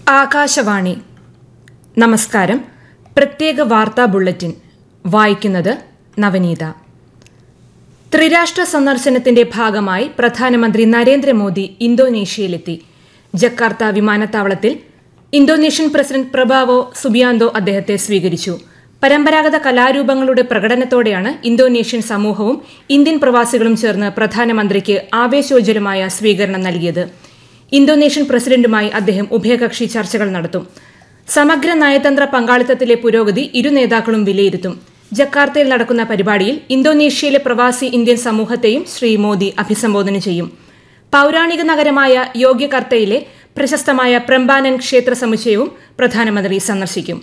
ആകാശവാണി നമസ്കാരം പ്രത്യേക വാർത്താ ബുള്ളറ്റിൻ വായിക്കുന്നത് നവനീത ത്രിരാഷ്ട്ര സന്ദർശനത്തിന്റെ ഭാഗമായി പ്രധാനമന്ത്രി നരേന്ദ്രമോദി ഇന്തോനേഷ്യയിലെത്തി ജക്കാർത്ത വിമാനത്താവളത്തിൽ ഇന്തോനേഷ്യൻ പ്രസിഡന്റ് പ്രഭാവോ സുബിയാന്തോ അദ്ദേഹത്തെ സ്വീകരിച്ചു പരമ്പരാഗത കലാരൂപങ്ങളുടെ പ്രകടനത്തോടെയാണ് ഇന്തോനേഷ്യൻ സമൂഹവും ഇന്ത്യൻ പ്രവാസികളും ചേർന്ന് പ്രധാനമന്ത്രിക്ക് ആവേശോജ്വലമായ സ്വീകരണം നൽകിയത് ഇന്തോനേഷ്യൻ പ്രസിഡന്റുമായി അദ്ദേഹം ഉഭയകക്ഷി ചർച്ചകൾ നടത്തും സമഗ്ര നയതന്ത്ര പങ്കാളിത്തത്തിലെ പുരോഗതി ഇരു നേതാക്കളും വിലയിരുത്തും ജക്കാർത്തയിൽ നടക്കുന്ന പരിപാടിയിൽ ഇന്തോനേഷ്യയിലെ പ്രവാസി ഇന്ത്യൻ സമൂഹത്തെയും ശ്രീ മോദി അഭിസംബോധന ചെയ്യും പൌരാണിക നഗരമായ യോഗ്യകർത്തയിലെ പ്രശസ്തമായ പ്രംബാനൻ ക്ഷേത്ര സമുച്ചയവും പ്രധാനമന്ത്രി സന്ദർശിക്കും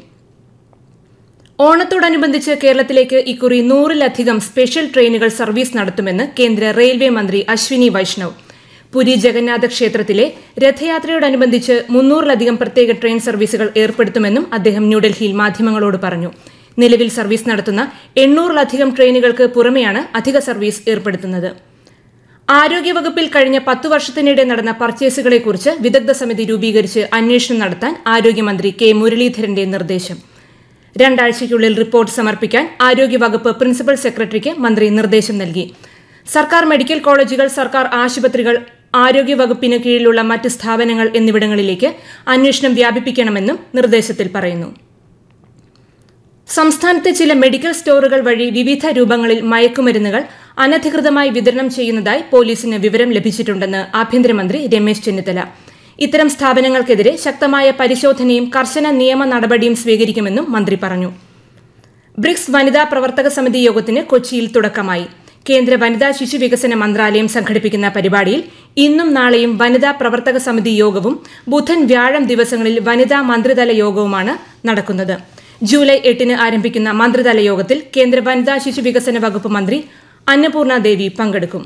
ഓണത്തോടനുബന്ധിച്ച് കേരളത്തിലേക്ക് ഇക്കുറി നൂറിലധികം സ്പെഷ്യൽ ട്രെയിനുകൾ സർവീസ് നടത്തുമെന്ന് കേന്ദ്ര റെയിൽവേ മന്ത്രി അശ്വിനി വൈഷ്ണവ് പുരി ജഗന്നാഥ ക്ഷേത്രത്തിലെ രഥയാത്രയോടനുബന്ധിച്ച് മുന്നൂറിലധികം പ്രത്യേക ട്രെയിൻ സർവീസുകൾ ഏർപ്പെടുത്തുമെന്നും അദ്ദേഹം ന്യൂഡൽഹിയിൽ മാധ്യമങ്ങളോട് പറഞ്ഞു നിലവിൽ സർവീസ് നടത്തുന്ന എണ്ണൂറിലധികം ട്രെയിനുകൾക്ക് പുറമെയാണ് അധിക സർവീസ് ഏർപ്പെടുത്തുന്നത് ആരോഗ്യവകുപ്പിൽ കഴിഞ്ഞ പത്തു വർഷത്തിനിടെ നടന്ന പർച്ചേസുകളെക്കുറിച്ച് വിദഗ്ധ സമിതി രൂപീകരിച്ച് അന്വേഷണം നടത്താൻ ആരോഗ്യമന്ത്രി കെ മുരളീധരന്റെ നിർദ്ദേശം രണ്ടാഴ്ചയ്ക്കുള്ളിൽ റിപ്പോർട്ട് സമർപ്പിക്കാൻ ആരോഗ്യവകുപ്പ് പ്രിൻസിപ്പൽ സെക്രട്ടറിക്ക് മന്ത്രി നിർദ്ദേശം നൽകി സർക്കാർ മെഡിക്കൽ കോളേജുകൾ സർക്കാർ ആശുപത്രികൾ ആരോഗ്യവകുപ്പിന് കീഴിലുള്ള മറ്റ് സ്ഥാപനങ്ങൾ എന്നിവിടങ്ങളിലേക്ക് അന്വേഷണം വ്യാപിപ്പിക്കണമെന്നും നിർദ്ദേശത്തിൽ പറയുന്നു സംസ്ഥാനത്തെ ചില മെഡിക്കൽ സ്റ്റോറുകൾ വഴി വിവിധ രൂപങ്ങളിൽ മയക്കുമരുന്നുകൾ അനധികൃതമായി വിതരണം ചെയ്യുന്നതായി പോലീസിന് വിവരം ലഭിച്ചിട്ടുണ്ടെന്ന് ആഭ്യന്തരമന്ത്രി രമേശ് ചെന്നിത്തല ഇത്തരം സ്ഥാപനങ്ങൾക്കെതിരെ ശക്തമായ പരിശോധനയും കർശന നിയമ നടപടിയും സ്വീകരിക്കുമെന്നും മന്ത്രി പറഞ്ഞു ബ്രിക്സ് വനിതാ പ്രവർത്തക സമിതി യോഗത്തിന് കൊച്ചിയിൽ തുടക്കമായി കേന്ദ്ര വനിതാ ശിശു വികസന മന്ത്രാലയം സംഘടിപ്പിക്കുന്ന പരിപാടിയിൽ ഇന്നും നാളെയും വനിതാ പ്രവർത്തക സമിതി യോഗവും ബുധൻ വ്യാഴം ദിവസങ്ങളിൽ വനിതാ മന്ത്രിതല യോഗവുമാണ് നടക്കുന്നത് ജൂലൈ എട്ടിന് ആരംഭിക്കുന്ന മന്ത്രിതല യോഗത്തിൽ കേന്ദ്ര വനിതാ ശിശു വികസന വകുപ്പ് മന്ത്രി അന്നപൂർണ ദേവി പങ്കെടുക്കും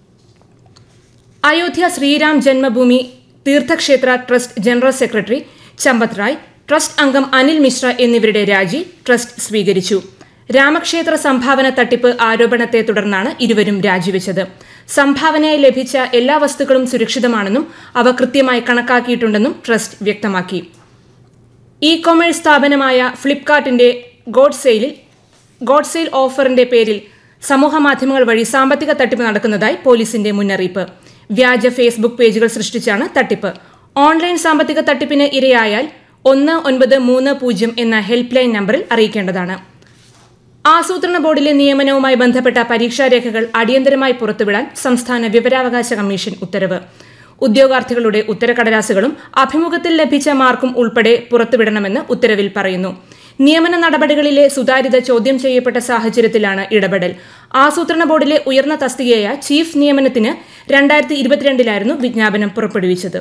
Ayodhya Shri Ram Janmabhoomi Teerth Kshetra trust general secretary Champat Rai trust അംഗം അനിൽ മിശ്ര എന്നിവരുടെ രാജി ട്രസ്റ്റ് സ്വീകരിച്ചു രാമക്ഷേത്ര സംഭാവന തട്ടിപ്പ് ആരോപണത്തെ തുടർന്നാണ് ഇരുവരും രാജിവെച്ചത് സംഭാവനയായി ലഭിച്ച എല്ലാ വസ്തുക്കളും സുരക്ഷിതമാണെന്നും അവ കൃത്യമായി കണക്കാക്കിയിട്ടുണ്ടെന്നും ട്രസ്റ്റ് വ്യക്തമാക്കി ഇ കൊമേഴ്സ് സ്ഥാപനമായ ഫ്ലിപ്കാർട്ടിന്റെ ഗോഡ് സെയിലിൽ ഗോഡ് സെയിൽ ഓഫറിന്റെ പേരിൽ സമൂഹ മാധ്യമങ്ങൾ വഴി സാമ്പത്തിക തട്ടിപ്പ് നടക്കുന്നതായി പോലീസിന്റെ മുന്നറിയിപ്പ് വ്യാജ ഫേസ്ബുക്ക് പേജുകൾ സൃഷ്ടിച്ചാണ് തട്ടിപ്പ് ഓൺലൈൻ സാമ്പത്തിക തട്ടിപ്പിന് ഇരയായാൽ ഒന്ന് ഒൻപത് മൂന്ന് പൂജ്യം എന്ന ഹെൽപ്പ് ലൈൻ നമ്പറിൽ അറിയിക്കേണ്ടതാണ് ആസൂത്രണ ബോർഡിലെ നിയമനവുമായി ബന്ധപ്പെട്ട പരീക്ഷാരേഖകൾ അടിയന്തരമായി പുറത്തുവിടാൻ സംസ്ഥാന വിവരാവകാശ കമ്മീഷൻ ഉത്തരവ് ഉദ്യോഗാർത്ഥികളുടെ ഉത്തരക്കടലാസുകളും അഭിമുഖത്തിൽ ലഭിച്ച മാർക്കും ഉൾപ്പെടെ പുറത്തുവിടണമെന്ന് ഉത്തരവിൽ പറയുന്നു നിയമന നടപടികളിലെ സുതാര്യത ചോദ്യം ചെയ്യപ്പെട്ട സാഹചര്യത്തിലാണ് ഇടപെടൽ ആസൂത്രണ ബോർഡിലെ ഉയർന്ന തസ്തികയായ ചീഫ് നിയമനത്തിന് രണ്ടായിരത്തി ഇരുപത്തിരണ്ടിലായിരുന്നു വിജ്ഞാപനം പുറപ്പെടുവിച്ചത്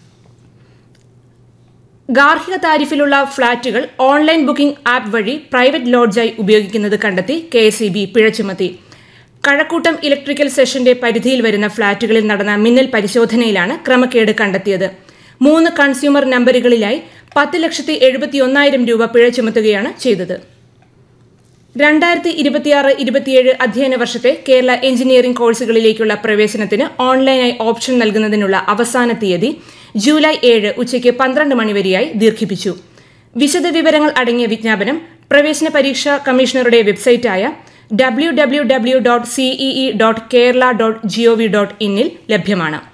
ഗാർഹിക താരിഫിലുള്ള ഫ്ളാറ്റുകൾ ഓൺലൈൻ ബുക്കിംഗ് ആപ്പ് വഴി പ്രൈവറ്റ് ലോഡ്ജായി ഉപയോഗിക്കുന്നത് കണ്ടെത്തി കെ എസ് ഇ ബി പിഴ ചുമത്തി കഴക്കൂട്ടം ഇലക്ട്രിക്കൽ സെഷന്റെ പരിധിയിൽ വരുന്ന ഫ്ളാറ്റുകളിൽ നടന്ന മിന്നൽ പരിശോധനയിലാണ് ക്രമക്കേട് കണ്ടെത്തിയത് മൂന്ന് കൺസ്യൂമർ നമ്പറുകളിലായി പത്ത് ലക്ഷത്തി എഴുപത്തിയൊന്നായിരം രൂപ പിഴ ചുമത്തുകയാണ് ചെയ്തത് രണ്ടായിരത്തി ഇരുപത്തിയാറ് ഇരുപത്തിയേഴ് അധ്യയന വർഷത്തെ കേരള എഞ്ചിനീയറിംഗ് കോഴ്സുകളിലേക്കുള്ള പ്രവേശനത്തിന് ഓൺലൈനായി ഓപ്ഷൻ നൽകുന്നതിനുള്ള അവസാന തീയതി ജൂലൈ ഏഴ് ഉച്ചയ്ക്ക് പന്ത്രണ്ട് മണിവരെയായി ദീർഘിപ്പിച്ചു വിശദവിവരങ്ങൾ അടങ്ങിയ വിജ്ഞാപനം പ്രവേശന പരീക്ഷാ കമ്മീഷണറുടെ വെബ്സൈറ്റായ W W W dot CEE dot Kerala dot G O V dot ഇന്നിൽ ലഭ്യമാണ്